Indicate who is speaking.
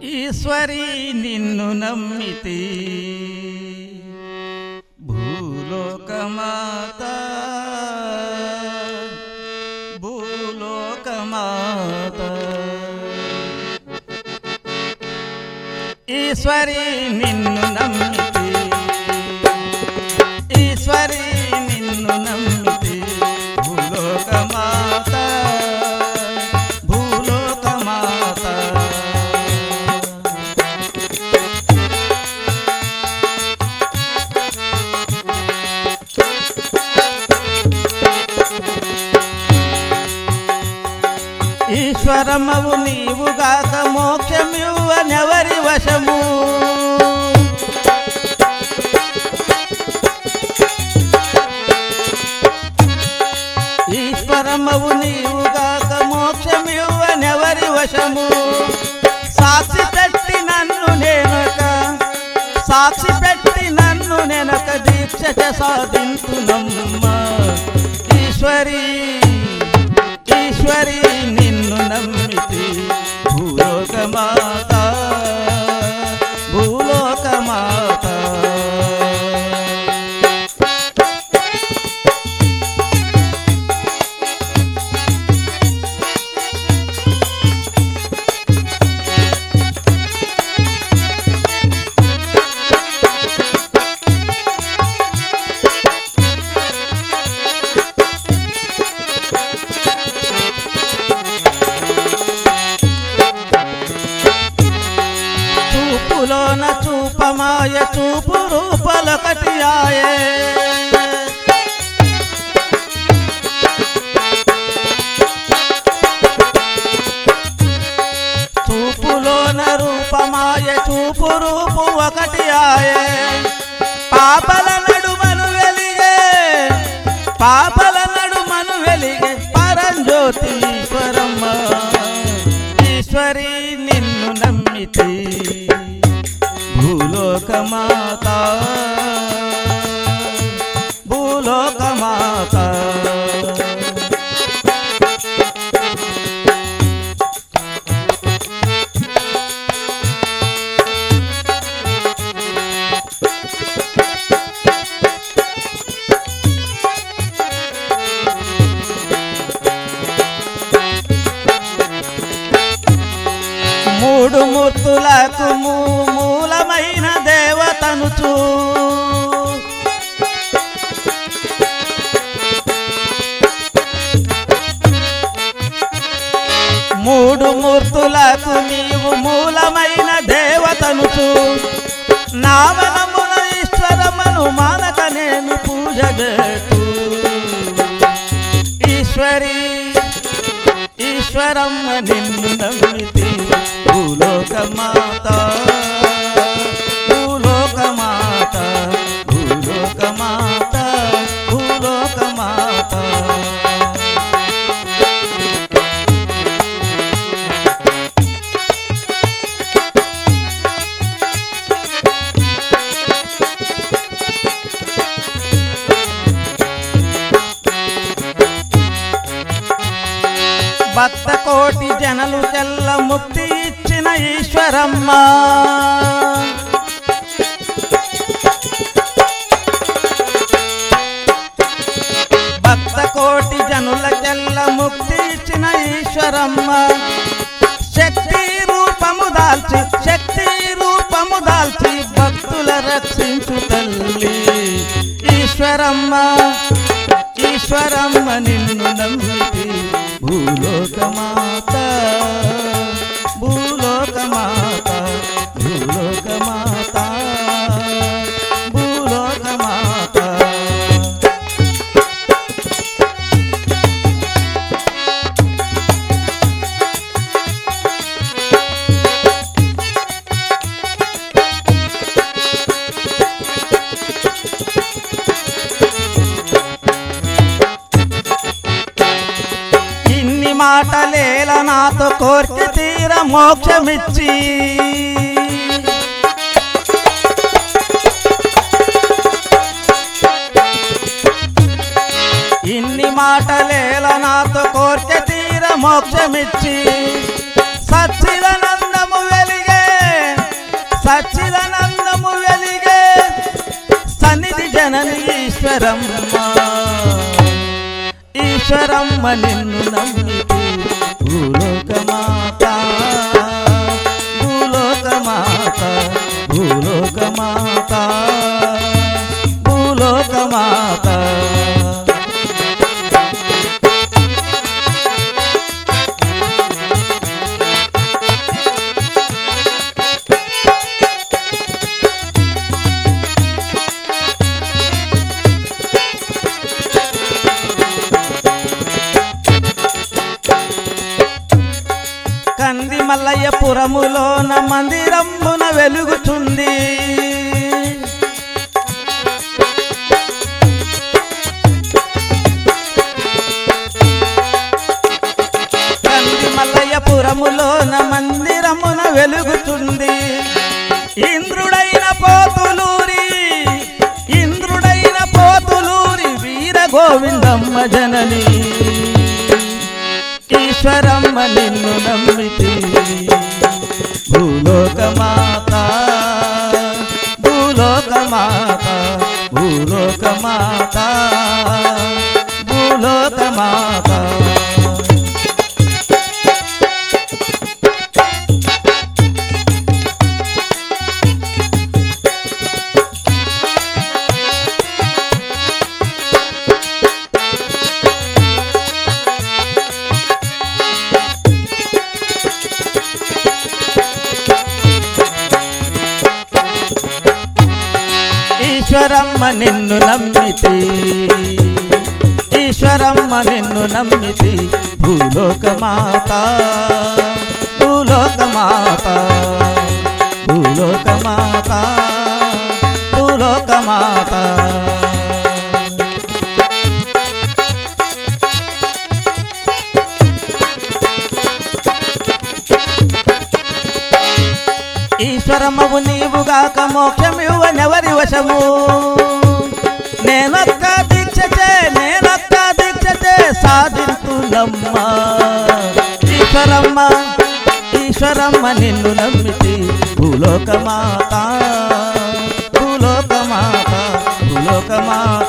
Speaker 1: ఈశ్వరి నిన్ను నమ్మితి భూలోకమాత భూలోకమాత ఈశ్వరి నిన్ను నమ్మితి ఈశ్వరి నిన్ను నమ్మితి భూలోకమాత భూలోకమాత ఈశ్వరమవు నీవుగాక మోక్షమివ్వనెవరి వశము ఈశ్వరమవు నీవుగాక మోక్షమివ్వనెవరి వశము సాక్షి పెట్టి నన్ను నేనొక సాక్షి పెట్టి నన్ను నేనొక దీక్ష సాధించునమ్మ ఈశ్వరి ఈశ్వరి నిన్ను నమ్మితి భూలోకమాత భూలోకమాత చూపులోన చూపమాయ చూపు రూపలొకటి ఆయే చూపులోన రూపమాయ చూపు రూపు ఒకటి ఆయే పాపల నడుమను వెలిగే పాపల నడుమను వెలిగే పరంజ్యోతి ఈశ్వరమ్మ ఈశ్వరి నిన్ను నమ్మితి భూలోకమాత భూలోకమాత మూడు మూర్తులకు మూ- మూలమైన దేవతను చూ మూడు మూర్తులకు నీవు మూలమైన దేవతను చూ నావనమున ఈశ్వరమను మానక నేను పూజ చేతూ ఈశ్వరి ఈశ్వరమ్మ నిన్ను నమ్మితి భూలోకమాత భూలోకమాత భూలోకమాత భూలోకమాత భక్త కోటి జనలు చెల్ల ముక్తి ఇచ్చిన ఈశ్వరమ్మ భక్త కోటి జనుల చెల్ల ముక్తి ఇచ్చిన ఈశ్వరమ్మ శక్తి రూపము దాల్చి శక్తి రూపము దాల్చి భక్తుల రక్షించు తల్లి ఈశ్వరమ్మ ఈశ్వరమ్మ నిన్ను నమ్మితి భూలోకమాత భూలోకమాత భూలోకమాత భూలోకమాత ఇన్ని మాటలేల నాతో కోర్కె తీర మోక్షమిచ్చి ఇన్ని మాటలేల నాతో కోర్కె తీర మోక్షమిచ్చి సచ్చిదానందము వెలిగే సచ్చిదానందము వెలిగే సన్నిధి జనని ఈశ్వరమ్మ ఈశ్వరమ్మ నిన్ను నమ్మితే భూలోకమాత భూలోకమాత భూలోకమాత భూలోకమాత కంది మల్లయ్యపురములోన మందిరమ్మున వెలుగుచుంది కంది మల్లయ్యపురములోన మందిరమున వెలుగుచుంది ఇంద్రుడైన పోతులూరి ఇంద్రుడైన పోతులూరి వీర గోవిందమ్మ జనని ఈశ్వరమ్మ నిన్ను నమ్మితి భూలోకమాత భూలోకమాత భూలోకమాత భూలోకమాత ఈశ్వరమ్మ నిన్ను నమ్మితి ఈశ్వరమ్మ నిన్ను నమ్మితి భూలోకమాత భూలోకమాత భూలోకమాత భూలోకమాత ఈశ్వరమ్మవు నీవుగాక మోక్షమివ్వనెవరి వశము నేనొక్క దీక్షచే నేనొక్క దీక్షచే సాధింతునమ్మ ఈశ్వరమ్మ ఈశ్వరమ్మ నిన్ను నమ్మితి భూలోకమాత భూలోకమాత భూలోకమాత